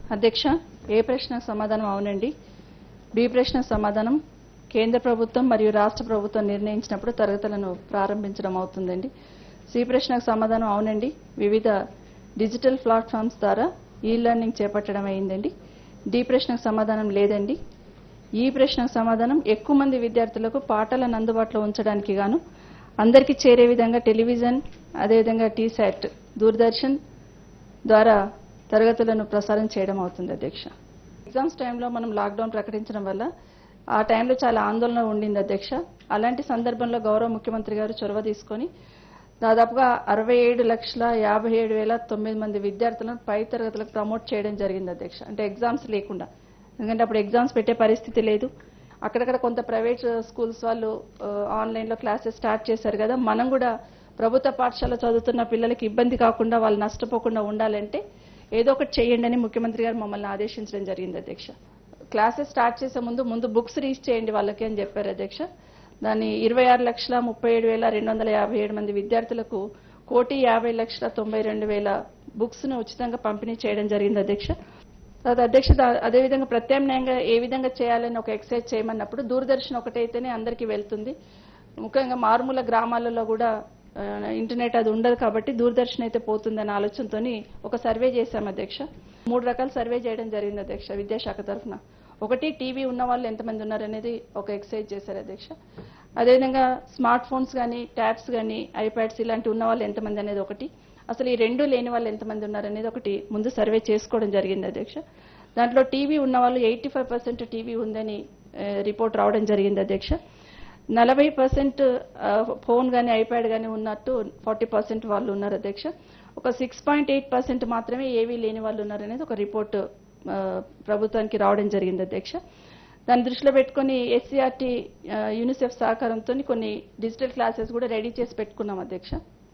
అధ్యక్ష ఏ ప్రశ్నకు సమాధానం అవునండి బి ప్రశ్నకు సమాధానం కేంద్ర ప్రభుత్వం మరియు రాష్ట్ర ప్రభుత్వం నిర్ణయించినప్పుడు తరగతులను ప్రారంభించడం అవుతుందండి సి ప్రశ్నకు సమాధానం అవునండి వివిధ డిజిటల్ ప్లాట్ఫామ్స్ ద్వారా ఈ లెర్నింగ్ చేపట్టడం అయిందండి డి ప్రశ్నకు సమాధానం లేదండి ఈ ప్రశ్నకు సమాధానం ఎక్కువ మంది విద్యార్థులకు పాఠాలను అందుబాటులో ఉంచడానికి గాను అందరికీ చేరే విధంగా టెలివిజన్ అదేవిధంగా టీశాట్ దూరదర్శన్ ద్వారా తరగతులను ప్రసారం చేయడం అవుతుంది అధ్యక్ష ఎగ్జామ్స్ టైంలో మనం లాక్డౌన్ ప్రకటించడం వల్ల ఆ టైంలో చాలా ఆందోళన ఉండింది అధ్యక్ష అలాంటి సందర్భంలో గౌరవ ముఖ్యమంత్రి గారు చొరవ తీసుకొని దాదాపుగా అరవై ఏడు లక్షల యాభై ఏడు వేల తొమ్మిది మంది విద్యార్థులను పై తరగతులకు ప్రమోట్ చేయడం జరిగింది అధ్యక్ష అంటే ఎగ్జామ్స్ లేకుండా ఎందుకంటే అప్పుడు ఎగ్జామ్స్ పెట్టే పరిస్థితి లేదు అక్కడక్కడ కొంత ప్రైవేట్ స్కూల్స్ వాళ్ళు ఆ, ఆన్లైన్లో క్లాసెస్ స్టార్ట్ చేశారు కదా మనం కూడా ప్రభుత్వ పాఠశాల చదువుతున్న పిల్లలకి ఇబ్బంది కాకుండా వాళ్ళు నష్టపోకుండా ఉండాలంటే ఏదో ఒకటి చేయండి అని ముఖ్యమంత్రి గారు మమ్మల్ని ఆదేశించడం జరిగింది అధ్యక్ష క్లాసెస్ స్టార్ట్ చేసే ముందు ముందు బుక్స్ రీచ్ చేయండి వాళ్ళకి అని చెప్పారు అధ్యక్ష దాన్ని ఇరవై ఆరు లక్షల ముప్పై ఏడు వేల రెండు వందల యాభై ఏడు మంది విద్యార్థులకు కోటి యాభై లక్షల తొంభై రెండు వేల బుక్స్ను ఉచితంగా పంపిణీ చేయడం జరిగింది అధ్యక్ష తర్వాత అధ్యక్ష దా- అదేవిధంగా ప్రత్యామ్నాయంగా ఏ విధంగా చేయాలని ఒక ఎక్సర్సైజ్ చేయమన్నప్పుడు దూరదర్శన్ ఒకటైతేనే అందరికీ వెళ్తుంది ముఖ్యంగా మారుమూల గ్రామాలలో కూడా ఆ, ఇంటర్నెట్ అది ఉండదు కాబట్టి దూరదర్శన్ అయితే పోతుందనే ఆలోచనతో ఒక సర్వే చేశాం అధ్యక్ష మూడు రకాల సర్వే చేయడం జరిగింది అధ్యక్ష విద్యాశాఖ తరఫున ఒకటి టీవీ ఉన్న వాళ్ళు ఎంతమంది ఉన్నారనేది ఒక ఎక్సర్సైజ్ చేశారు అధ్యక్ష అదేవిధంగా స్మార్ట్ ఫోన్స్ కానీ ట్యాబ్స్ కానీ ఐప్యాడ్స్ ఇలాంటి ఉన్న వాళ్ళు ఎంతమంది అనేది ఒకటి అసలు ఈ రెండు లేని వాళ్ళు ఎంతమంది ఉన్నారనేది ఒకటి ముందు సర్వే చేసుకోవడం జరిగింది అధ్యక్ష దాంట్లో టీవీ ఉన్న వాళ్ళు ఎయిటీ ఫైవ్ పర్సెంట్ టీవీ ఉందని ఆ, రిపోర్ట్ రావడం జరిగింది అధ్యక్ష నలభై పర్సెంట్ ఫోన్ కానీ ఐప్యాడ్ కానీ ఉన్నట్టు ఫార్టీ పర్సెంట్ వాళ్ళు ఉన్నారు అధ్యక్ష ఒక సిక్స్ పాయింట్ ఎయిట్ పర్సెంట్ మాత్రమే ఏవీ లేని వాళ్ళు ఉన్నారనేది ఒక రిపోర్ట్ ఆ, ప్రభుత్వానికి రావడం జరిగింది అధ్యక్ష దాన్ని దృష్టిలో పెట్టుకొని ఎస్సీఆర్టీ యూనిసెఫ్ సహకారంతో కొన్ని డిజిటల్ క్లాసెస్ కూడా రెడీ చేసి పెట్టుకున్నాం అధ్యక్ష